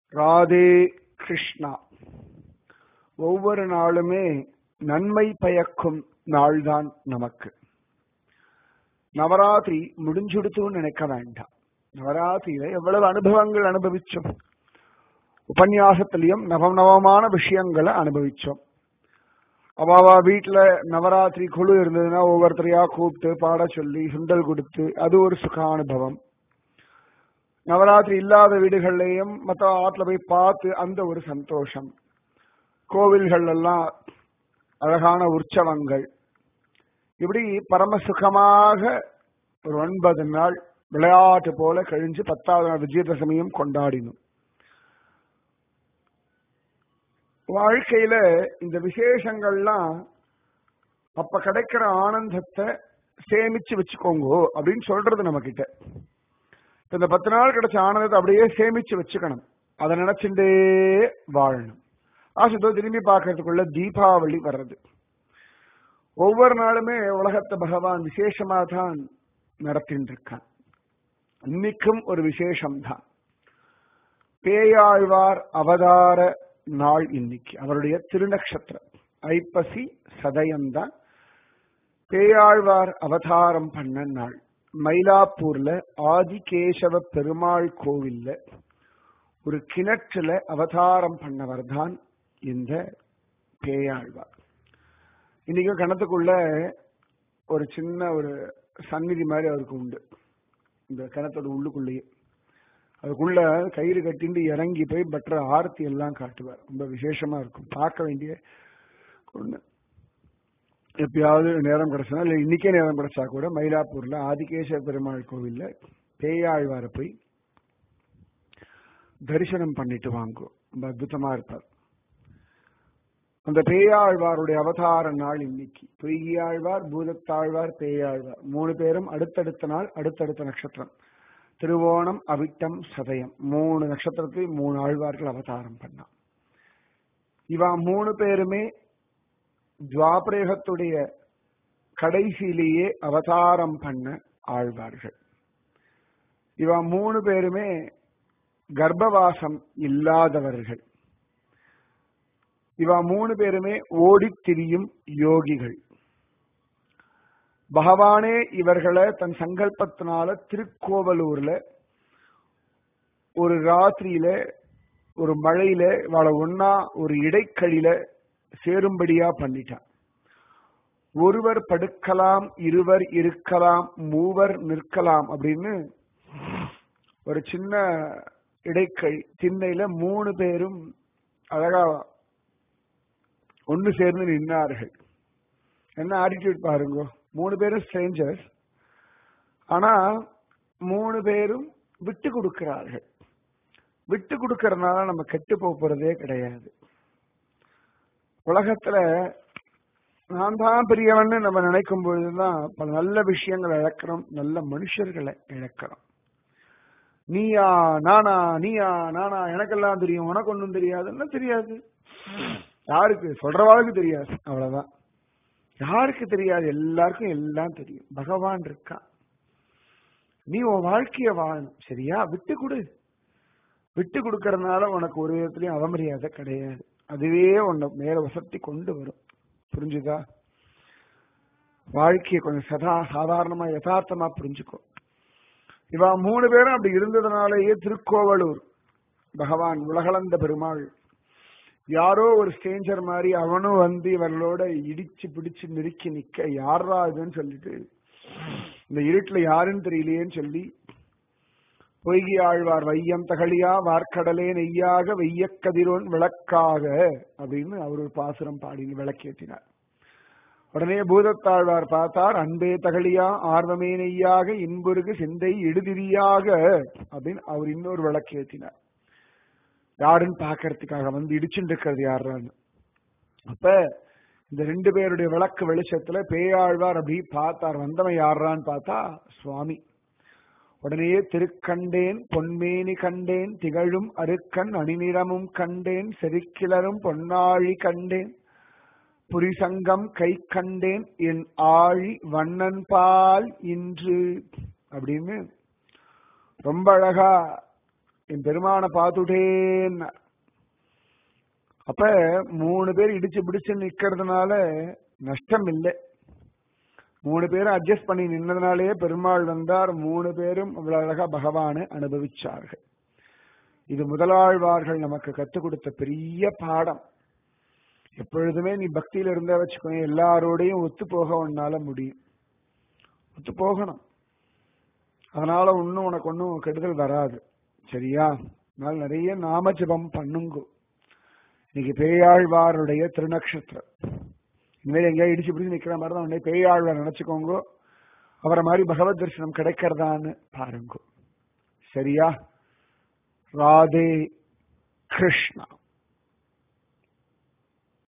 ராதே கிருஷ்ணா ஒவ்வொரு நாளுமே நன்மை பயக்கும் நாள்தான் நமக்கு நவராத்திரி முடிஞ்சுடுத்துன்னு நினைக்க வேண்டாம் நவராத்திரியில எவ்வளவு அனுபவங்கள் அனுபவிச்சோம் உபன்யாசத்திலையும் நவநவமான விஷயங்களை அனுபவிச்சோம் அவாவா வீட்டுல நவராத்திரி குழு இருந்ததுன்னா ஒவ்வொருத்தரையா கூப்பிட்டு பாட சொல்லி சுண்டல் கொடுத்து அது ஒரு சுகானுபவம் நவராத்திரி இல்லாத வீடுகள்லையும் மற்ற ஆத்துல போய் பார்த்து அந்த ஒரு சந்தோஷம் கோவில்கள் எல்லாம் அழகான உற்சவங்கள் இப்படி பரம சுகமாக ஒரு ஒன்பது நாள் விளையாட்டு போல கழிஞ்சு பத்தாவது நாள் விஜயதசமியும் கொண்டாடினோம் வாழ்க்கையில இந்த விசேஷங்கள்லாம் அப்ப கிடைக்கிற ஆனந்தத்தை சேமிச்சு வச்சுக்கோங்க அப்படின்னு சொல்றது நம்ம கிட்ட இந்த பத்து நாள் கிடைச்ச ஆனந்தத்தை அப்படியே சேமிச்சு வச்சுக்கணும் அதை நினைச்சுட்டே வாழணும் ஆசத்தோ திரும்பி பார்க்கறதுக்குள்ள தீபாவளி வர்றது ஒவ்வொரு நாளுமே உலகத்தை பகவான் விசேஷமா தான் நடத்தின்னு இருக்கான் இன்னைக்கும் ஒரு விசேஷம்தான் பேயாழ்வார் அவதார நாள் இன்னைக்கு அவருடைய திருநக்ஷத்திரம் ஐப்பசி சதயம்தான் பேயாழ்வார் அவதாரம் பண்ண நாள் மயிலாப்பூர்ல ஆதிகேசவ பெருமாள் கோவில்ல ஒரு கிணற்றுல அவதாரம் பண்ணவர் தான் இந்த பேயாழ்வார் இன்னைக்கு கிணத்துக்குள்ள ஒரு சின்ன ஒரு சந்நிதி மாதிரி அவருக்கு உண்டு இந்த கிணத்தோட உள்ளுக்குள்ளேயே அதுக்குள்ள கயிறு கட்டிண்டு இறங்கி போய் பற்ற ஆர்த்தி எல்லாம் காட்டுவார் ரொம்ப விசேஷமா இருக்கும் பார்க்க வேண்டிய ஒண்ணு எப்பயாவது நேரம் கிடைச்சா இல்லை இன்னைக்கே நேரம் கிடைச்சா கூட மயிலாப்பூர்ல ஆதிகேச பெருமாள் கோவில்ல பேயாழ்வார போய் தரிசனம் பண்ணிட்டு வாங்கும் ரொம்ப அற்புதமா இருப்பார் அந்த பேயாழ்வாருடைய அவதார நாள் இன்னைக்கு பொய்யாழ்வார் பூதத்தாழ்வார் பேயாழ்வார் மூணு பேரும் அடுத்தடுத்த நாள் அடுத்தடுத்த நட்சத்திரம் திருவோணம் அவிட்டம் சதயம் மூணு நட்சத்திரத்தில் மூணு ஆழ்வார்கள் அவதாரம் பண்ணான் இவா மூணு பேருமே துவாபரேகத்துடைய கடைசியிலேயே அவதாரம் பண்ண ஆழ்வார்கள் இவா மூணு பேருமே கர்ப்பவாசம் இல்லாதவர்கள் இவா மூணு பேருமே ஓடித் திரியும் யோகிகள் பகவானே இவர்களை தன் சங்கல்பத்தினால திருக்கோவலூர்ல ஒரு ராத்திரியில ஒரு மழையில இவாள ஒன்னா ஒரு இடைக்கழில சேரும்படியா பண்ணிட்டான் ஒருவர் படுக்கலாம் இருவர் இருக்கலாம் மூவர் நிற்கலாம் அப்படின்னு ஒரு சின்ன இடைக்கழி திண்ணையில மூணு பேரும் அழகா ஒன்னு சேர்ந்து நின்னார்கள் என்ன ஆட்டிடியூட் பாருங்க மூணு பேரும் ஸ்ட்ரேஞ்சர்ஸ் ஆனா மூணு பேரும் விட்டு கொடுக்கிறார்கள் விட்டு கொடுக்கறதுனால நம்ம கெட்டு போறதே கிடையாது உலகத்துல நான் தான் பெரியவன்னு நம்ம நினைக்கும் பொழுதுதான் பல நல்ல விஷயங்களை இழக்கிறோம் நல்ல மனுஷர்களை இழக்கிறோம் நீயா நானா நீயா நானா எனக்கெல்லாம் தெரியும் உனக்கு ஒன்றும் தெரியாதுன்னா தெரியாது யாருக்கு சொல்றவாளுக்கு தெரியாது அவ்வளவுதான் யாருக்கு தெரியாது எல்லாருக்கும் எல்லாம் தெரியும் பகவான் இருக்கா நீ உன் வாழ்க்கைய வாழணும் சரியா விட்டு கொடு விட்டு கொடுக்கறதுனால உனக்கு ஒரு விதத்துலயும் அவமரியாதை கிடையாது அதுவே உன்னை மேல வசத்தி கொண்டு வரும் புரிஞ்சுதா வாழ்க்கையை கொஞ்சம் சதா சாதாரணமா யதார்த்தமா புரிஞ்சுக்கோ இவா மூணு பேரும் அப்படி இருந்ததுனாலேயே திருக்கோவலூர் பகவான் உலகளந்த பெருமாள் யாரோ ஒரு ஸ்டேஞ்சர் மாதிரி அவனும் வந்து இவர்களோட இடிச்சு பிடிச்சு நெருக்கி நிக்க யாரா இதுன்னு சொல்லிட்டு இந்த இருட்டுல யாருன்னு தெரியலையேன்னு சொல்லி பொய்கி ஆழ்வார் வையம் தகழியா வார்க்கடலே நெய்யாக வெய்ய கதிரோன் விளக்காக அப்படின்னு அவர் ஒரு பாசுரம் பாடி விளக்கேற்றினார் உடனே பூதத்தாழ்வார் பார்த்தார் அன்பே தகழியா ஆர்வமே நெய்யாக இன்புருகு சிந்தை இடுதிரியாக அப்படின்னு அவர் இன்னொரு விளக்கேற்றினார் யாருன்னு பாக்கிறதுக்காக வந்து இடிச்சுட்டு இருக்கிறது யாருன்னு அப்ப இந்த ரெண்டு பேருடைய விளக்கு வெளிச்சத்துல பேயாழ்வார் அப்படி பார்த்தார் வந்தவன் யாரான்னு பார்த்தா சுவாமி உடனே திருக்கண்டேன் பொன்மேனி கண்டேன் திகழும் அருக்கன் அணிநிறமும் கண்டேன் செருக்கிளரும் பொன்னாழி கண்டேன் புரிசங்கம் கை கண்டேன் என் ஆழி வண்ணன் பால் இன்று அப்படின்னு ரொம்ப அழகா என் பெருமானை பார்த்துட்டேன்னு அப்ப மூணு பேர் இடிச்சு பிடிச்சு நிக்கிறதுனால நஷ்டம் இல்லை மூணு பேரும் அட்ஜஸ்ட் பண்ணி நின்னதுனாலேயே பெருமாள் வந்தார் மூணு பேரும் அவ்வளவு அழகா பகவானை அனுபவிச்சார்கள் இது முதலாழ்வார்கள் நமக்கு கத்துக் கொடுத்த பெரிய பாடம் எப்பொழுதுமே நீ பக்தியில இருந்தா வச்சுக்கோ எல்லாரோடையும் ஒத்து போக உன்னால முடியும் ஒத்து போகணும் அதனால ஒன்னும் உனக்கு ஒன்னும் கெடுதல் வராது சரியா அதனால நிறைய நாமஜபம் பண்ணுங்க இன்னைக்கு பேயாழ்வாருடைய திருநக்ஷத்திரம் இனிமேல் எங்கேயா இடிச்சு பிடிச்சு நிக்கிற மாதிரி தான் உடனே பேயாழ்வார் நினைச்சுக்கோங்க அவரை மாதிரி பகவத் தரிசனம் கிடைக்கிறதான்னு பாருங்க சரியா ராதே கிருஷ்ணா